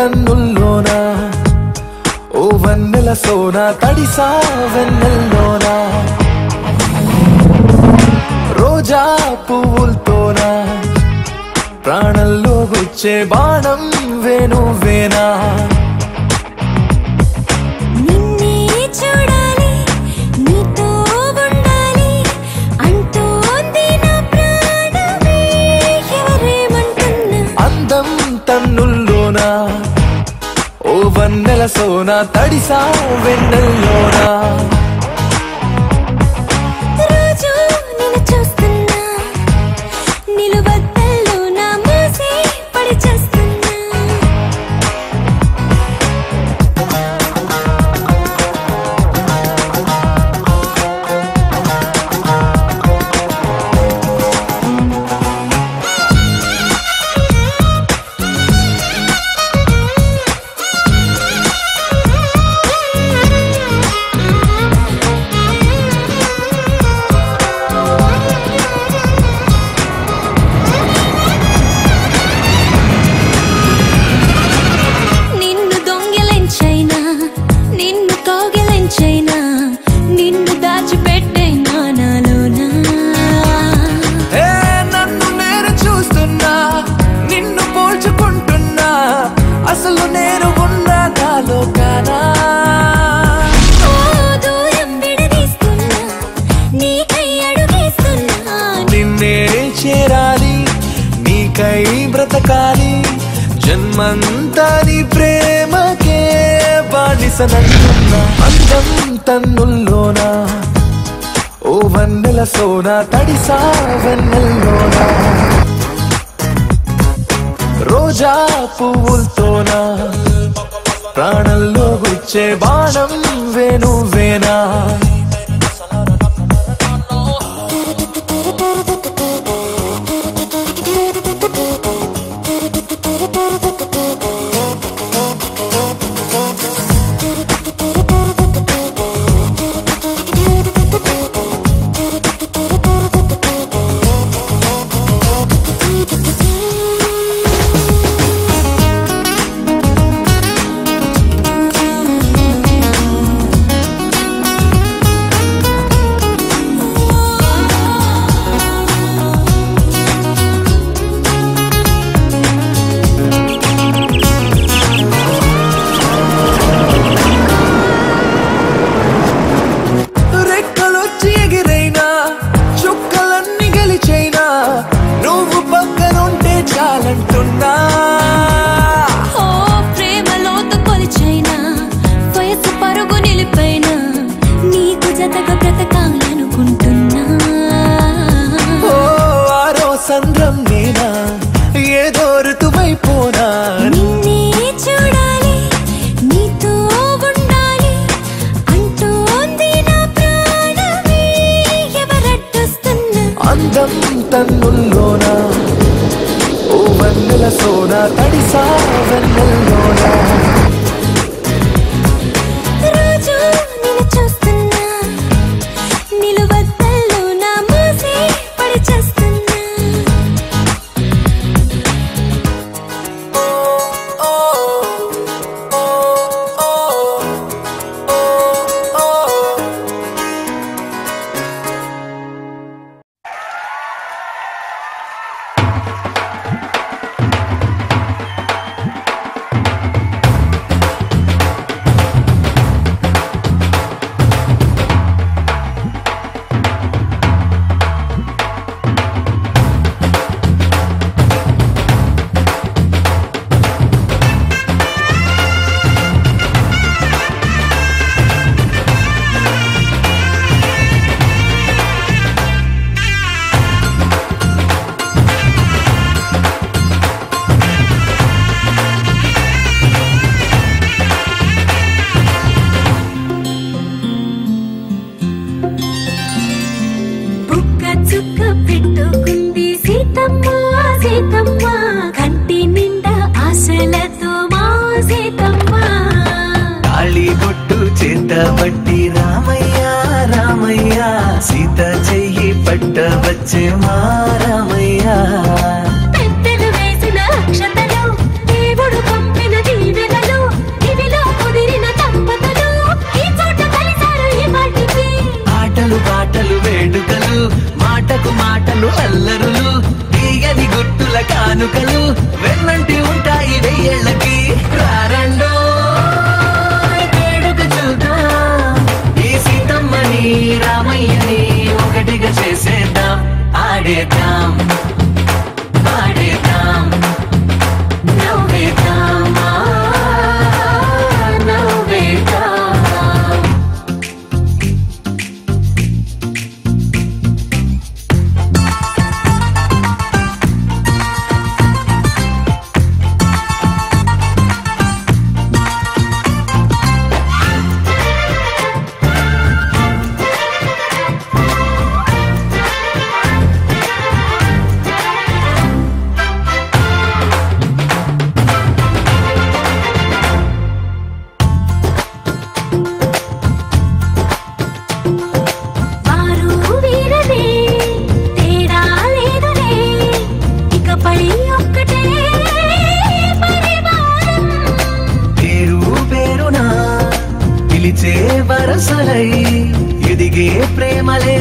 తన్నుల్లోనా ఓ వన్నెల సోన తడిసా వెన్నెల్లోనా రోజా పువ్వులతోనా ప్రాణంలో గుచ్చే బాణం వేణువేనా నిన్నే చూడాలి నీతో ఉండాలి అంటోంది నా ప్రాణమే ఎవరేమంటున్నా అందం తన్నుల్లోనా ఓ వన్నెల సోన తడిసా వెన్నెల్లోనా రోజు నిన్ను చూస్తున్నా నిలువద్దల్లో నా మూసి పడి చేస్తున్నా నిన్ను దొంగిలించైనా నిన్ను కౌగిలించైనా నిన్ను దాచిపెట్టైనా నాలోనా ఏ నన్ను నేను చూస్తున్నా నిన్ను పోల్చుకుంటున్నా అసలు నేను ఉన్నా నాలో కానా ఓ దూరం విడదీస్తున్నా నీకై అడుగేస్తున్నా నిన్నే చేరాలి నీకై బ్రతకాలి జన్మంతా నీ ప్రేమకే బానిసనంటున్నా అందం తన్నుల్లోనా ఓ వన్నెల సోన తడిసా వెన్నెల్లోనా రోజా పువ్వులతోనా ప్రాణంలో గుచ్చే బాణం వేణువేనా రెక్కలొచ్చి ఎగిరైనా చుక్కలన్నీ గెలిచైనా నువ్వు పక్కనుంటే చాలంటున్నా ఓ ప్రేమలోతు కొలిచైనా వయసు పరుగు నిలిపైనా నీకు జతగా బ్రతకాలనుకుంటున్నా ఓ ఆరో సంద్రం నేనా ఏదో ఋతువైపోనా నిన్నే చూడాలి నీతో ఉండాలి అంటోంది నా ప్రాణమే ఎవరడ్డొస్తున్నా అందం తన్నుల్లోనా ఓ వన్నెల సోన తడిసా వెన్నెల్లోనా రోజు నిన్ను చూస్తున్నా నిలువద్దల్లో నా మూసి పడి చేస్తున్నా బుక్క చుక్క పెట్టుకుంది సీతమ్మ సీతమ్మ కంటి నిండా ఆశలతో మా సీతమ్మ తాళి బొట్టు చేత బట్టి రామయ్య రామయ్య సీత చెయ్యి పట్ట వచ్చే మా రామయ్య పెద్దలు వేసిన అక్షతలు దేవుడు పంపిన దీవెన మాటకు మాటలు అల్లరులు తీయని గుట్టుల కానుకలు వెన్నంటి ఉంటాయి వెయ్యేళ్ళకి రారండో వేడుక చూద్దాం ఈ సీతమ్మని రామయ్యని ఒకటిగా చేసేద్దాం ఆడేద్దాం పాడేద్దాం నవ్వేద్దాం ఆ, నవ్వేద్దాం వారు వీరలే తేడా లేదులే ఇకపై ఒక్కటే పరివారం పేరు పేరునా పిలిచే వరసలై ఎదిగే ప్రేమలే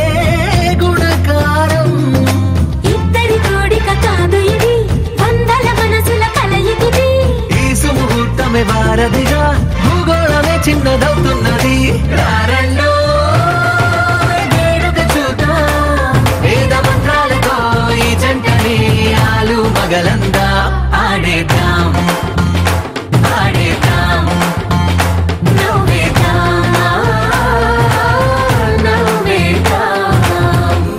గుణకారం ఇద్దరి కోడిక కాదు ఇది వందల మనసుల కలయికిది ఈ సుముహూర్తమే వారధిగా భూగోళమే చిన్నదవుతున్నది రారండో వేడుక చూద్దాం వేద మంత్రాలతో ఈ జంటని ఆలు మగలందా ఆడేద్దాం ఆడేద్దాం నవ్వేద్దాం నవ్వేద్దాం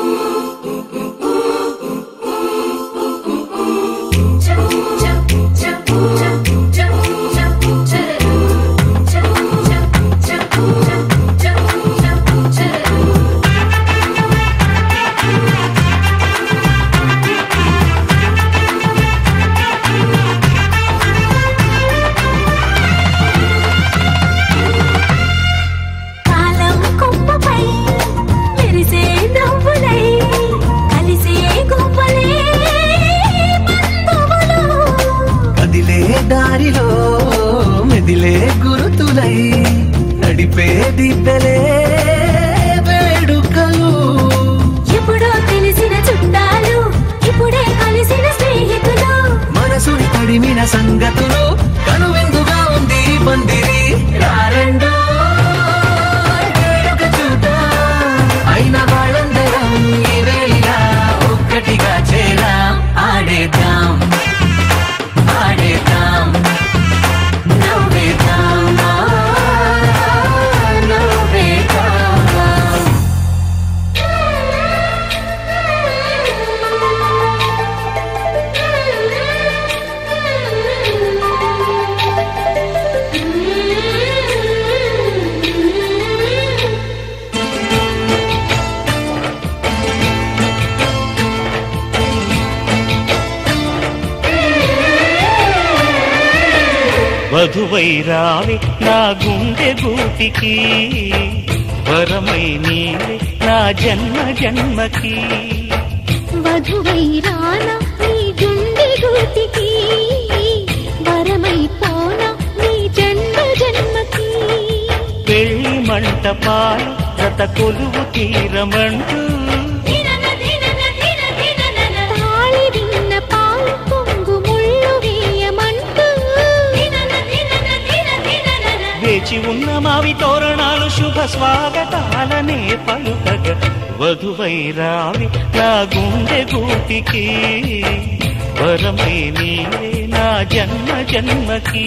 కాలం కొమ్మపై మెరిసే నవ్వులై కలిసే గువ్వలే బంధువులు కదిలే దారిలో మెదిలే గురుతులై నడిపే దిబ్బలే వేడుకలు ఎప్పుడో తెలిసిన చుట్టాలు ఇప్పుడే కలిసిన స్నేహితులు మనసుని తడిమిన సంగతులు కనువిందుగా ఉంది ఈ పందిరి రారండో వేడుక చూద్దాం. అయిన వాళ్ళందరం ఈ వేళ ఒక్కటిగా చేరాం ఆడేద్దాం ఆడేద్దాం నవ్వేద్దాం ఆ, నవ్వేద్దాం వధువై రావి నా గుండె గూటికి వరమై నీవే నా జన్మ జన్మకి వధువై రానా నీ గుండె గూటికి వరమై పోనా నీ జన్మ జన్మకి పెళ్లి మంటపాలు గత కొలువు తీరమంటూ తాళి విన్న పాలు పొంగు ముళ్ళు వేయమంటూ వేచి ఉన్న మావి తోరణాలు శుభ స్వాగతాలనే పలుకగ వధువై రావి నా గుండె గూటికి వరమై నీవే నా జన్మ జన్మకి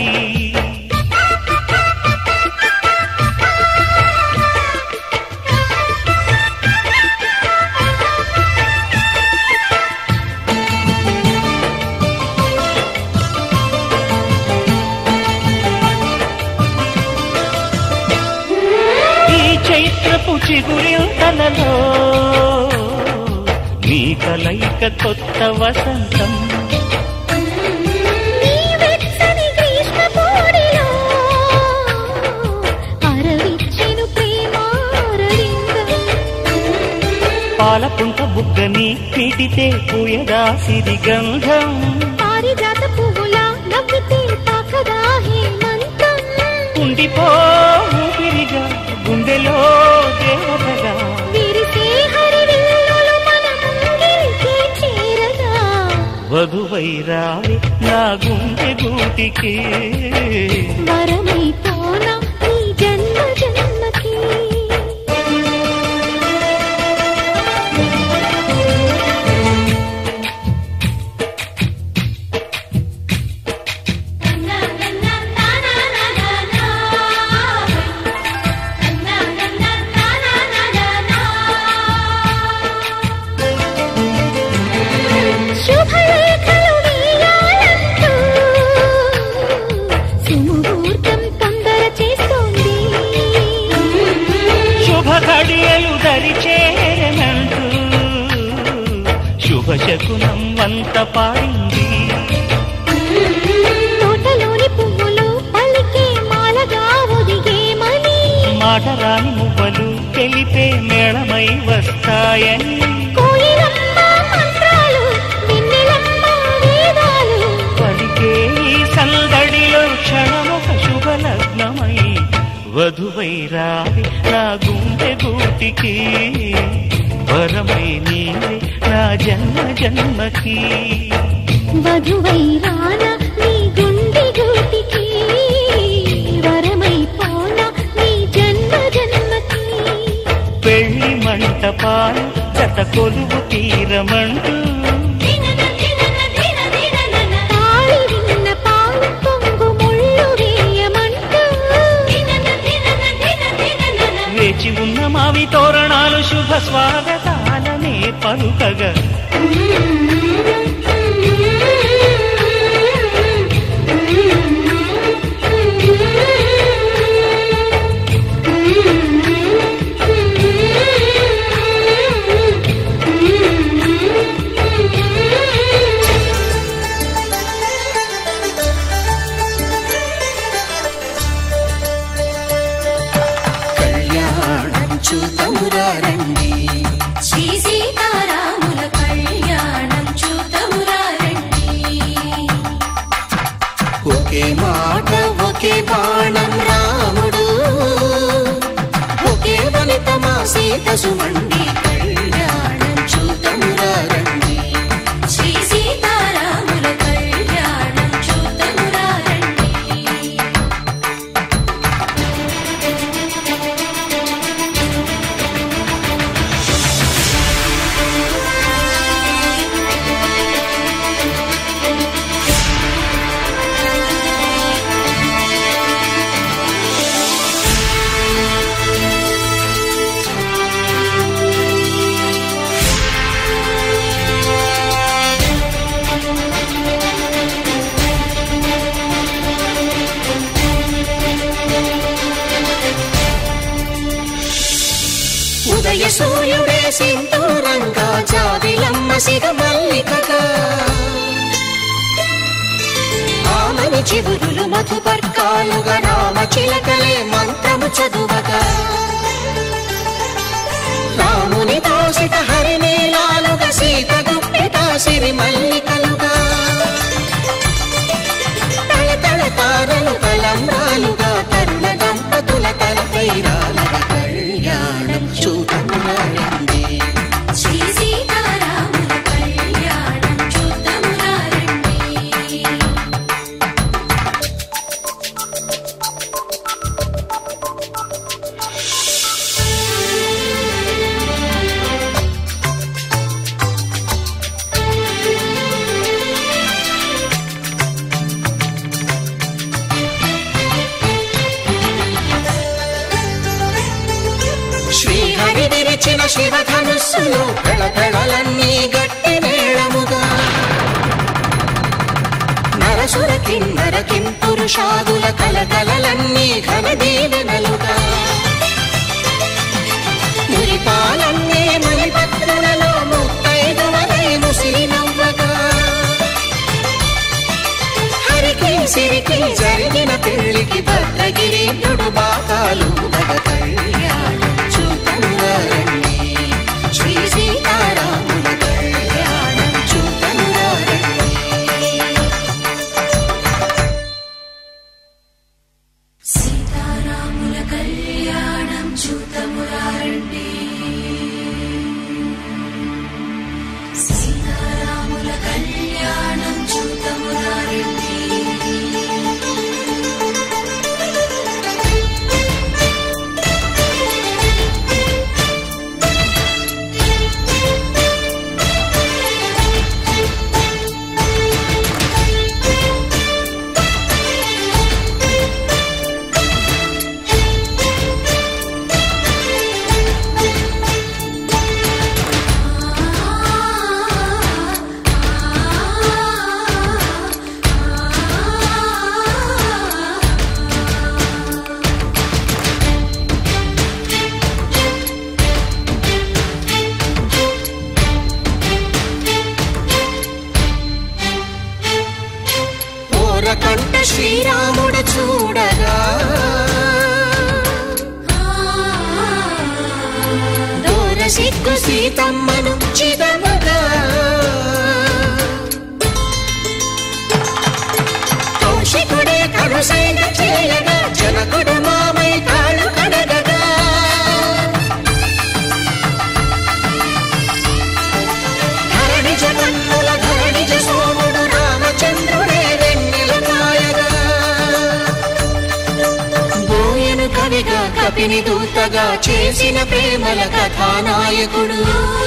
ఈ చైత్రపు చిగురింతలలో నీ కలయిక కొత్త వసంతం నీ వెచ్చని గ్రీష్మ పూడిలో అరవిచ్చెను ప్రేమారవిందం పాలపుంట బుగ్గని పీటితే పూయదా సిరి గంధం పారిజాత పువ్వులా నవ్వితే తాకదా హేమంతం ఉండిపో ఊపిరిగా గుండెలో దేవతగా విరిసే హర వధువైరావి నా గుండె గూటికి వరమైపోనా నీ జన్మ జన్మకి శుభలేఖలు వేయాలంటూ సుముహూర్తం తొందర చేస్తోంది శుభ ఘడియలు దరిచేరనంటూ శుభ శకునం వంత పాడింది తోటలోని పువ్వులు పలికే మాలగా ఒదిగేమని మాట రాని మువ్వలు తెలిపే మేళమై వస్తాయని కోయిలమ్మ మంత్రాలు వెన్నెలమ్మ వేదాలు పలికే ఈ సందడిలో క్షణమొక శుభ లగ్నమై వధువైరావి నా గుండె గూటికి వరమై నీవే నా జన్మ జన్మకి వధువై రానా నీ గుండె గూటికి వరమై పోనా నీ జన్మ జన్మకి పెళ్లి మంటపాలు జత కొలువు తీరమంటూ తాళి విన్న పాలు పొంగు ముళ్ళు వేయమంటూ వేచి ఉన్న మావి తోరణాలు శుభ స్వాగతాలనే పలుకగా కళ్యాణం చూతమురారండి శ్రీ సీతారాముల కళ్యాణం చూతమురారండి ఒకే మాట ఒకే బాణం రాముడు ఒకే వనిత మా సీత సుమండి కళ్యాణం చూతమురారండి శ్రీ సీతారాముల కళ్యాణం చూతమురారండి ఉదయ సూర్యుడే సింధూరంగా జాబిలమ్మ సిగ మల్లికగా ఆమని చివురులు మధుపర్కాలుగా రామ చిలకలే మంత్రము చదువగా రాముని దోసిట హరినీలాలుగా సీత గుప్పిట సిరి మల్లికలుగా తల తల తారలు తలంబ్రాలుగా తరుణ దంపతుల తల తీరాలగా కళ్యాణం చూడములండి శ్రీ సీతారాముల కళ్యాణం చూతమురారండి శ్రీహరి విరిచిన శివధనుస్సులు పెళపెళలన్నీ గట్టి మేళముగా నరసుర కిన్నర కింపురుషాదుల కలకలలన్నీ ఘన దీవెనలుగా మురిపాలన్నీ మణిపత్రులలో ముత్తైదువలై ముసిరి నవ్వగా హరికి సిరికి జరిగిన పెళ్లికి భద్రగిరి నుడు బాకాలు మగ కళ్యాణం చూతంగారండి శ్రీ సీతారాముల కళ్యాణం చూతంగారండి సీతారాముల కళ్యాణం చూతమురారండి సీతారాముల కళ్యాణం సిగ్గు సీతమ్మను చిదమగా కౌశికుడే కరుసైన చేయగా జనకుడు మామై కాళ్ళు కడగగా ధరణి జగన్నుల ధరణిజ సోముడు రామచంద్రుడే వెన్నెల కాయగా బోయను కవిగా కపిని దూతగా చేసిన ప్రేమల కథానాయకుడు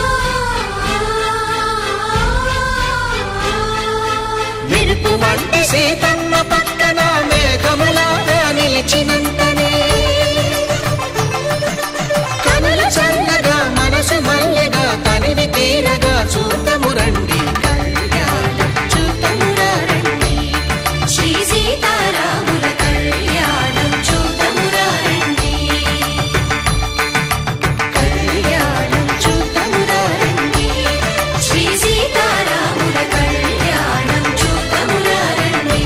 మెరుపు వంటి సీతమ్మ పక్కన మేఘములాగా నిలిచినంతనే కనుల చల్లగా మనసు మల్లెగా తనివి తీరగా చూతము రండి కళ్యాణం చూతమురా రండి శ్రీ సీతారాముల కళ్యాణం చూతమురా రండి కళ్యాణం చూతమురా రండి శ్రీ సీతారాముల కళ్యాణం చూతమురా రండి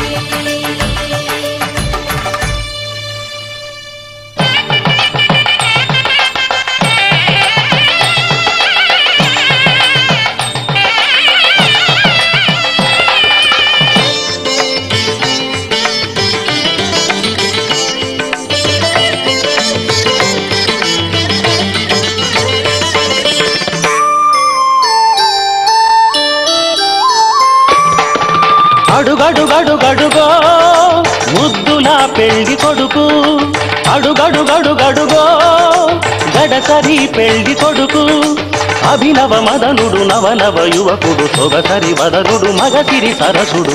అడుగడుగడుగడుగో ముద్దుల పెళ్లి కొడుకు అడుగడుగడుగడుగో గడసరి పెళ్లి కొడుకు అభినవ మదనుడు నవనవ యువకుడు సొగసరి వదనుడు మగసిరి సరసుడు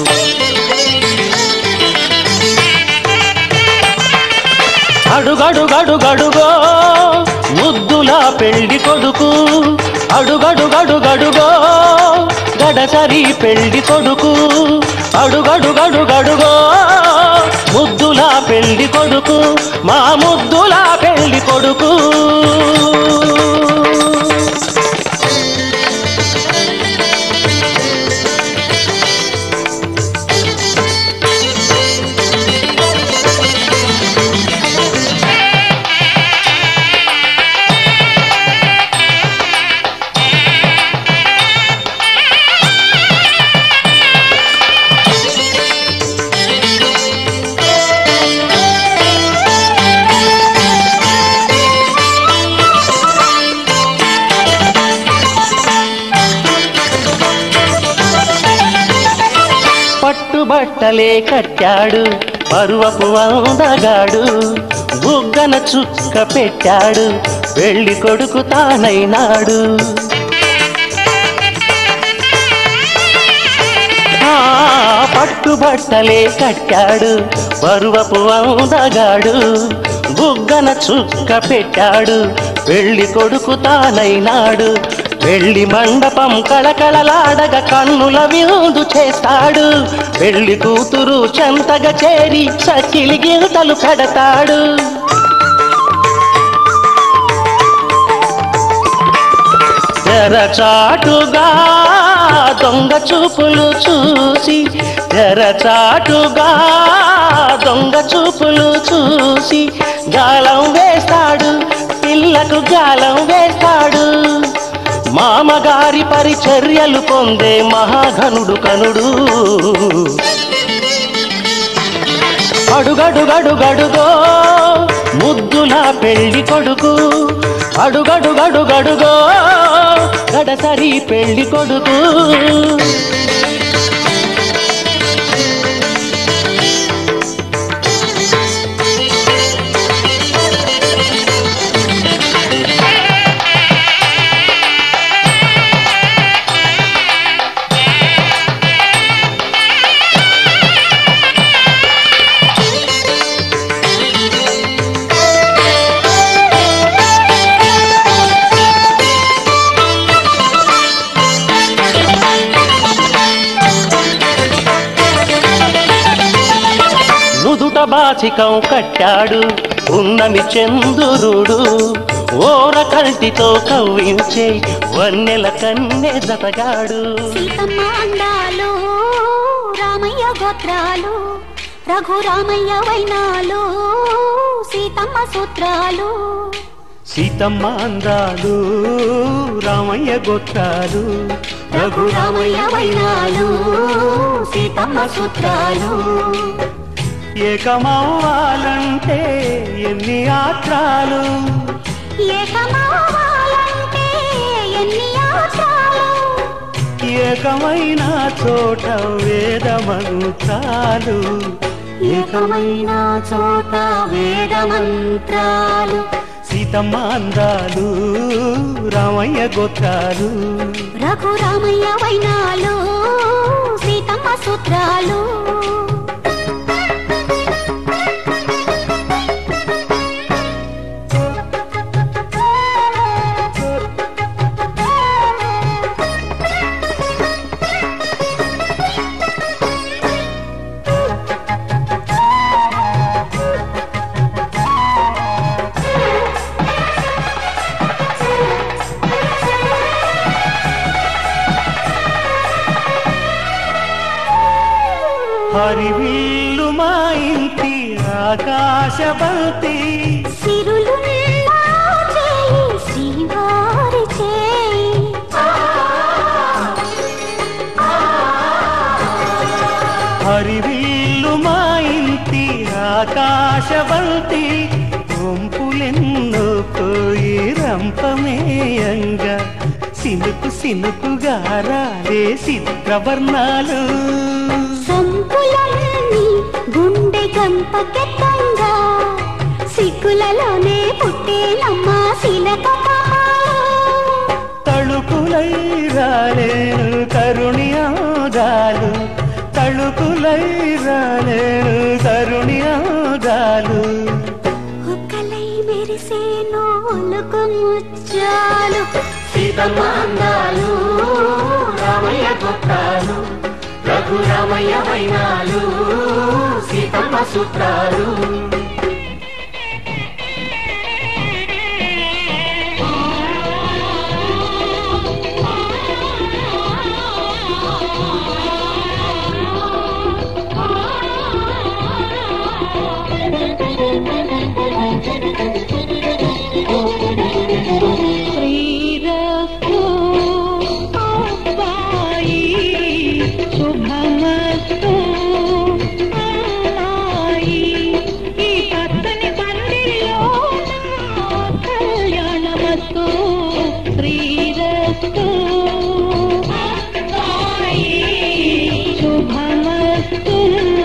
అడుగడుగడుగడుగో ముద్దుల పెళ్లి కొడుకు అడుగడుగడుగడుగో గడసరి పెళ్లి కొడుకు అడుగడుగడుగడుగో ముద్దుల పెళ్లి కొడుకు మా ముద్దుల పెళ్లి కొడుకు పట్టుబట్టలే కట్టాడు పరువపు అందగాడు బుగ్గన చుక్క పెట్టాడు పెళ్లి కొడుకు తానైనాడు ఆ, పట్టుబట్టలే కట్టాడు పరువపు అందగాడు బుగ్గన చుక్క పెట్టాడు పెళ్లి కొడుకు తానైనాడు పెళ్లి మండపం కళకళలాడగ కన్నుల విందు చేస్తాడు పెళ్లి కూతురు చెంతగా చేరి సచిలి గింతలు పెడతాడు తెరచాటుగా దొంగ చూపులు చూసి తెరచాటుగా దొంగ చూపులు చూసి గాలం వేస్తాడు పిల్లకు గాలం వేస్తాడు మామగారి పరిచర్యలు పొందే మహాఘనుడు కనుడు అడుగడుగడుగడుగో ముద్దుల పెళ్లి కొడుకు అడుగడుగడుగడుగో గడసరి పెళ్లి కొడుకు నుదుట బాచికం కట్టాడు ఉన్నమి చందురుడు ఓర కంటితో కవ్వించే వన్నెల కన్నె జతగాడు సీతమ్మ అందాలు రామయ్య గోత్రాలు రఘురామయ్య వైనాలు సీతమ్మ సూత్రాలు సీతమ్మ అందాలు రామయ్య గోత్రాలు రఘురామయ్య వైనాలు సీతమ్మ సూత్రాలు ఏకమవ్వాలంటే ఎన్ని ఆత్రాలు ఏకమావాలంటే ఎన్ని ఆచారాలు ఏకమైన చోట వేద మంత్రాలు ఏకమైన చోట వేద మంత్రాలు సీతమ్మ అందాలు రామయ్య గోత్రాలు రఘురామయ్య వైనాలు సీతమ్మ సూత్రాలు హరివిల్లు మా ఇంటి ఆకాశబంతి సిరులున్నా చేయి శ్రీవారి చేయి హరివిల్లు మా ఇంటి ఆకాశబంతి గుంపులెన్నో పోయి రంపమేయంగా సినుకు సినుకుగా రాలే చిత్రవర్ణాలు సంపులన్నీ గుండె గంపకెత్తంగా సిగ్గులలోనే పుట్టేనమ్మ శిలకమాలు తళుకులై రాలేను కరుణి ఆదాలు తళుకులై రాలేను కరుణి ఆదాలు ఒక్కలై మెరిసే నోలుకు ముచ్చాలు సీతమాందాలు రామయ్య గొప్పాలు రఘురామయ్య వైనాలు సీతమ్మ సూత్రాలు శ్రీరస్తు అబ్బాయి శుభమస్తు అమ్మాయి ఈ పచ్చని పందిరిలో కళ్యాణమస్తు శ్రీరస్తు అబ్బాయి శుభమస్తు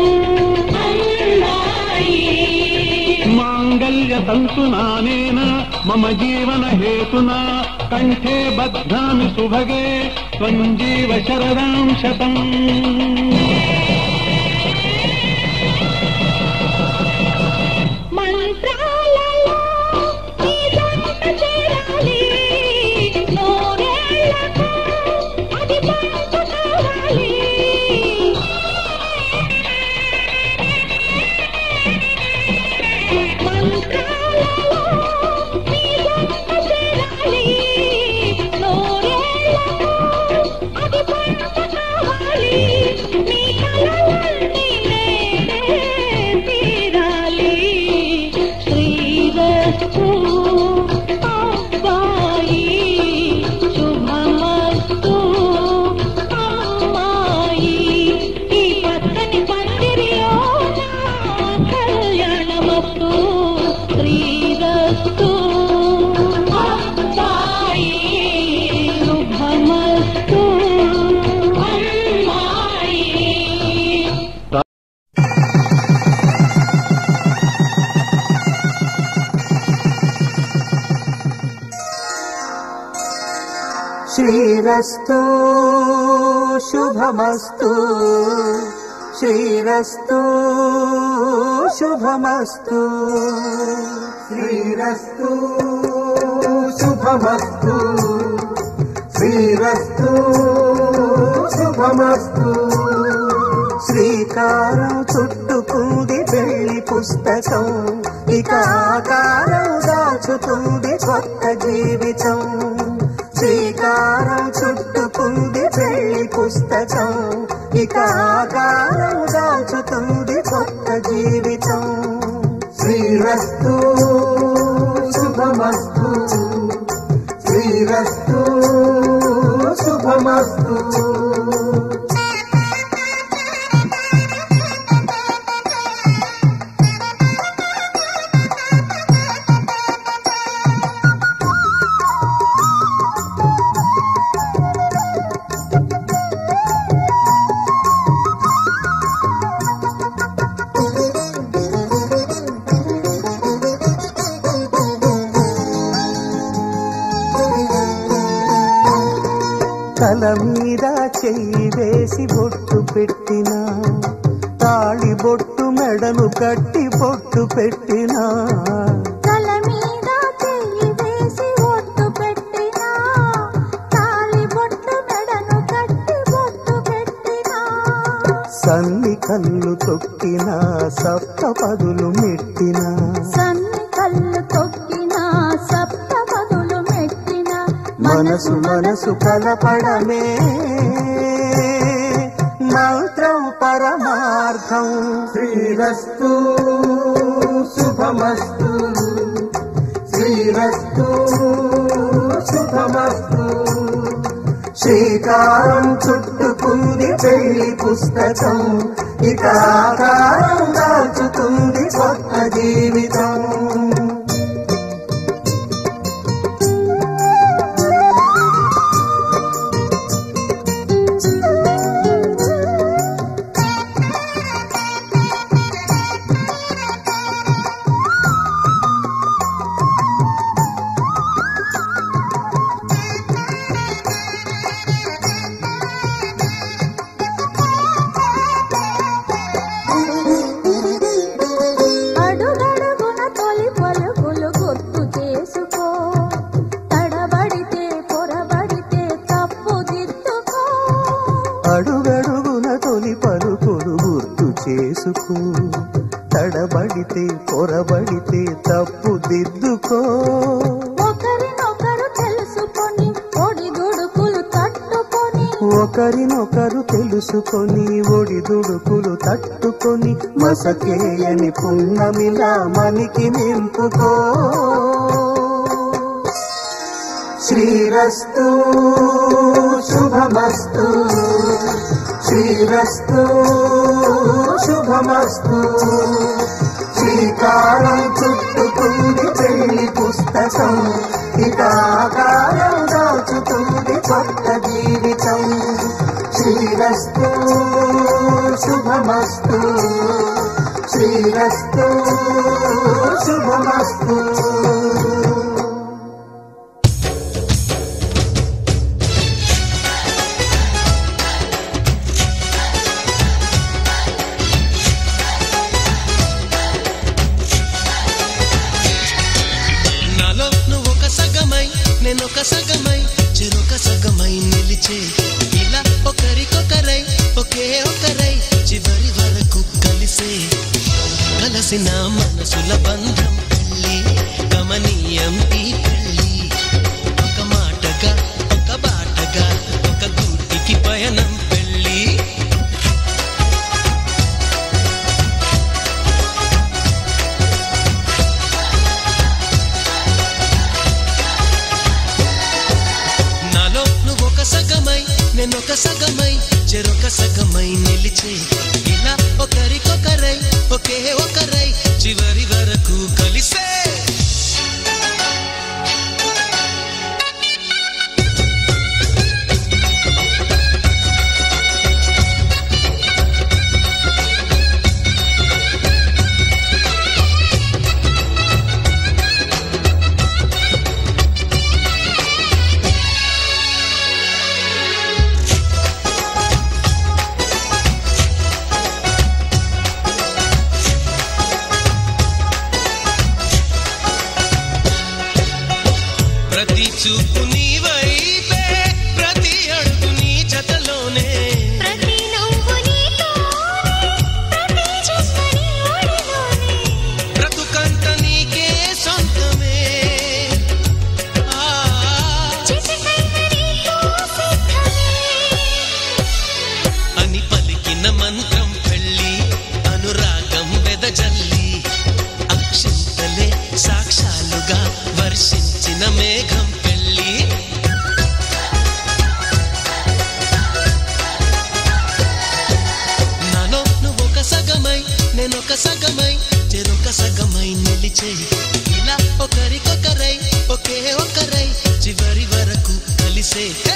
అమ్మాయి మాంగళ్య తంతునానేన మమ జీవన హేతునా కంఠే బధ్నామి సుభగే త్వంజీవ శరదాం శతం మంత్రాలలో నిజంత చేరాలి నూరేళ్లకు అది పంచు కావాలి మంత్రాలలో నిజంత చేరాలి నూరేళ్లకు అది పంచు కావాలి నీ కలలన్నీ నేనే తీరాలి శ్రీరస్తు అబ్బాయి శుభమస్తు అమ్మాయి ఈ పచ్చని పందిరిలో కళ్యాణమస్తు శ్రీరస్తు అబ్బాయి శుభమస్తు అమ్మాయి శ్రీరస్తు శుభమస్తు శ్రీరస్తు శుభమస్తు శ్రీరస్తు శుభమస్తు శ్రీరస్తు శుభమస్తు శ్రీకారం చుట్టుకుంది పెళ్లి పుస్తకం ఇక ఆకారం దాచుతుంది కొత్త జీవితం శ్రీకారం చుట్టుకుంది పెళ్లి పుస్తకం ఇక ఆకారం దాచుతుంది కొత్త జీవితం శ్రీరస్తు శుభమస్తు శ్రీరస్తు శుభమస్తు తల మీద చెయ్యి వేసి బొట్టు పెట్టినా తాళి బొట్టు మెడను కట్టి బొట్టు పెట్టినా తల మీద చెయ్యి వేసి ఒట్టు పెట్టినా తాళి బొట్టు మెడను కట్టి బొట్టు పెట్టినా సన్ని కళ్ళు తొక్కినా సప్త పదులు మెట్టినా సన్ని కళ్ళు తొక్కినా సప్త పదులు మెట్టినా మనసు మనసు కలపడమే మంత్రం పరమార్థం శ్రీరస్తు శుభమస్తు శ్రీరస్తు శుభమస్తు శ్రీకారం చుట్టుకుంది పెళ్లి పుస్తకం ఇక ఆకారం దాచుతుంది కొత్త జీవితం అడుగడుగున తొలి పలుకులు గుర్తు చేసుకో తడబడితే పొరబడితే తప్పు దిద్దుకో అడుగడుగున తొలి పలుకులు గుర్తు చేసుకో తడబడితే పొరబడితే తప్పు దిద్దుకో ఒకరినొకరు తెలుసుకొని ఒడిదుడుకులు తట్టుకొని ఒకరినొకరు తెలుసుకొని ఒడిదుడుకులు తట్టుకొని మసకేయని పున్నమిలా మనికి నింపుకో శ్రీరస్తు శుభమస్తు శ్రీరస్తు శుభమస్తు శ్రీకారం చుట్టుకుంది పెళ్లి పుస్తకం ఇక ఆకారం దాచుతుంది కొత్త జీవితం శ్రీరస్తు శుభమస్తు శ్రీరస్తు శుభమస్తు నాలో నువ్వు ఒక సగమై నేను ఒక సగమై చెరొక సగమై నిలిచే ఇలా ఒకరికొకరై ఒకే ఒకరై చివరి వరకు కలిసే కలసిన మనసుల బంధం పెళ్ళి గమనీయం ఈ పెళ్ళి ఒక మాటగా ఒక బాటగా ఒక గూటికి పయనం పెళ్ళి నాలో నువ్వు ఒక సగమై నేను ఒక సగమై చెరొక సగమై నిలిచే ఇలా ఒకరికొకరై ఒకే ఒకరై చివరి వరకు కలిసే ప్రతి చూపు నీ వైపే ప్రతి అడుగు నీ జతలోనే ప్రతి నవ్వు నీతోనే ప్రతి జన్మ నీ ఒడిలోనే బ్రతుకంత నీకే సొంతమే ఆ, చిటికైన నీతో సిద్ధమే అని పలికిన మంత్రం పెళ్ళి అనురాగం వెదజల్లి అక్షింతలే సాక్షాలుగా మనసే హే!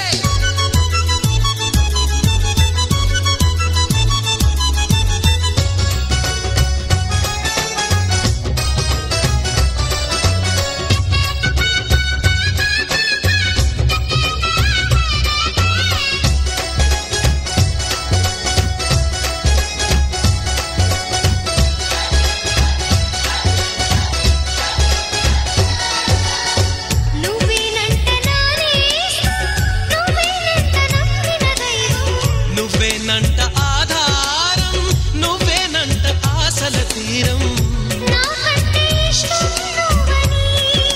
నువ్వేనంట నానేస్తా నువ్వేనంట నమ్మిన దైవం నువ్వేనంట ఆధారం నువ్వేనంట ఆశల తీరం నాకంటే ఇష్టం నువ్వని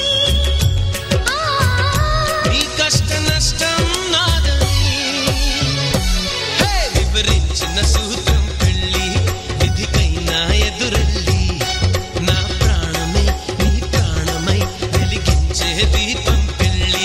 ఆ నీ కష్ట నష్టం నాదని హే! వివరించిన సూత్రం పెళ్ళి విధికైనా ఎదురెళ్ళి నా ప్రాణమై నీ ప్రాణమై వెలిగించే దీపం పెళ్ళి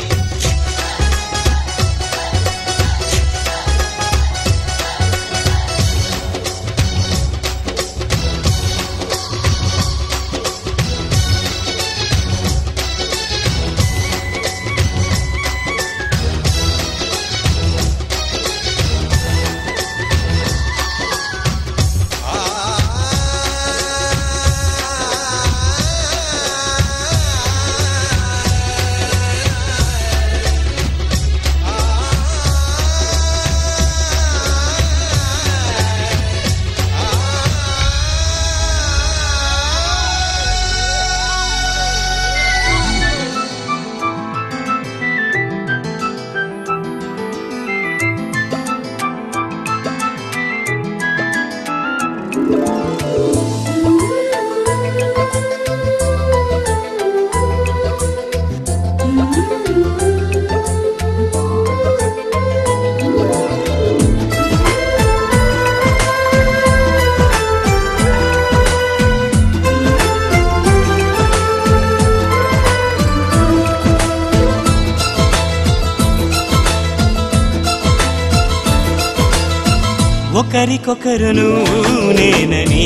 ఒకరికొకరును నేనని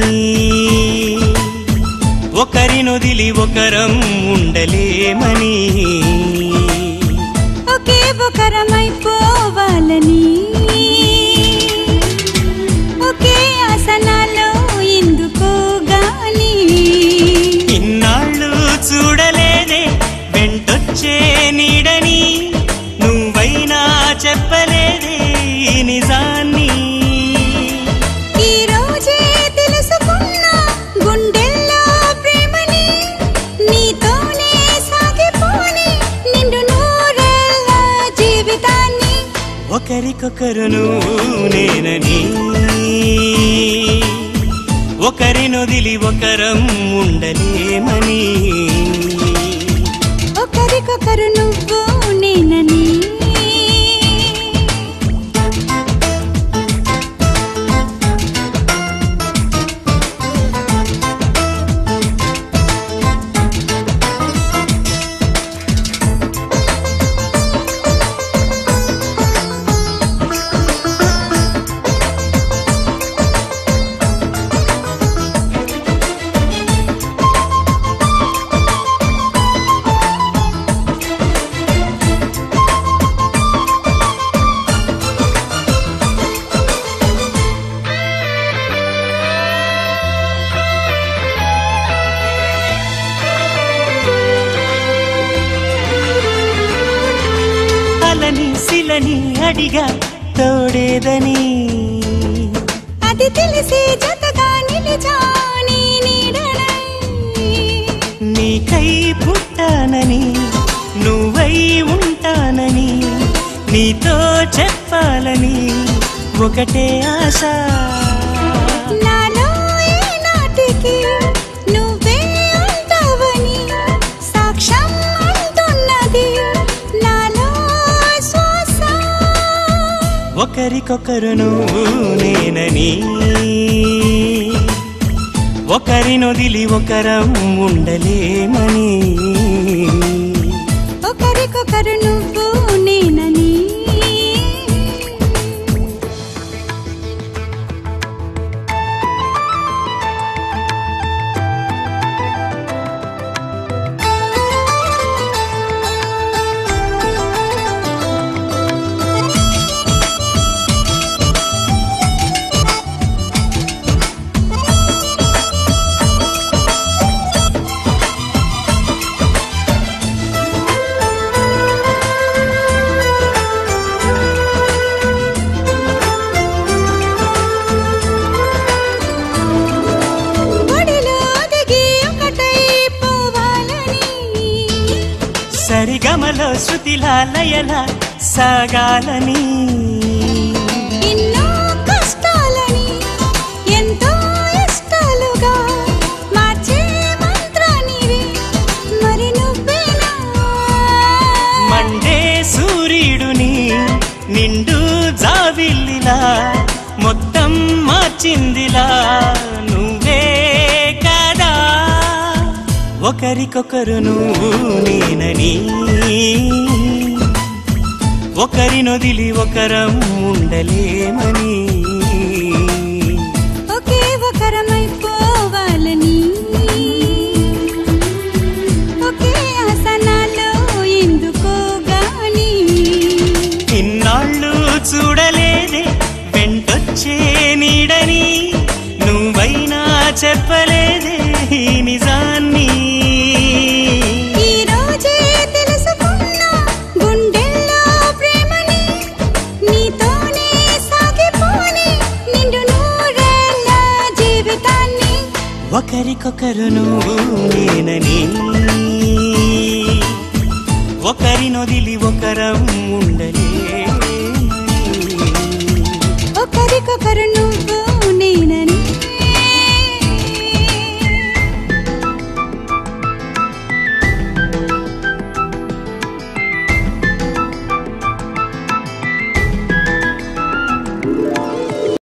ఒకరినొదిలి ఒకరం ఉండలేమని ఒకే ఒకరమైపోవాలని ఒకే ఆసనాలో ఎందుకో గాని ఇన్నాళ్ళు చూడలేదే వెంటొచ్చే నీడని నువ్వైనా చెప్పలేదే ఈ నిజాన్ని ఈ రోజే తెలుసుకున్నా గుండెల్లో ప్రేమని నీతోనే సాగిపోని నిండు నూరేళ్ళ జీవితాన్ని ఒకరికొకరును నేనని ఒకరినొదిలి ఒకరం ఉండలేమని ఒకరికొకరు నువ్వు నేనని అలని శిలని అడిగా తోడేదని అది తెలిసి జతగా నిలిచాని నీడనై నీకై పుట్టానని నువ్వై ఉంటానని నీతో చెప్పాలని ఒకటే ఆశ నాలో ఏనాటికి నువ్వే ఉంటావని సాక్ష్యం అంటున్నది నాలో శ్వాస ఒకరికొకరును నేనని ఒకరినొదిలి ఒకరం ఉండలేమని ఒకరికొకరు నువ్వు నేనని నాలో శృతిలా లయలా సాగాలని ఎన్నో కష్టాలని ఎంతో ఇష్టాలుగా మార్చే మంత్రానివి మరి నువ్వేనా మండే సూర్యుడుని నిండు జావిల్లిలా మొత్తం మార్చిందిలా నువ్వే కదా ఒకరికొకరు నువ్వు నేనని ఒకరినొదిలి ఒకరం ఉండలేమని ఒకే ఒకరమైపోవాలని ఒకే ఆసనాలో ఎందుకో గాని ఇన్నాళ్ళు చూడలేదే వెంటొచ్చే నీడని నువ్వైనా చెప్పలేదే ఈ నిజాన్ని ఈ రోజే తెలుసుకున్నా గుండెల్లో ప్రేమని నీతోనే సాగిపోని నిండు నూరేళ్ళ జీవితాన్ని ఒకరికొకరు నువ్వు నేనని ఒకరినొదిలి ఒకరం ఉండలే ఒకరికొకరు నువ్వు నేనని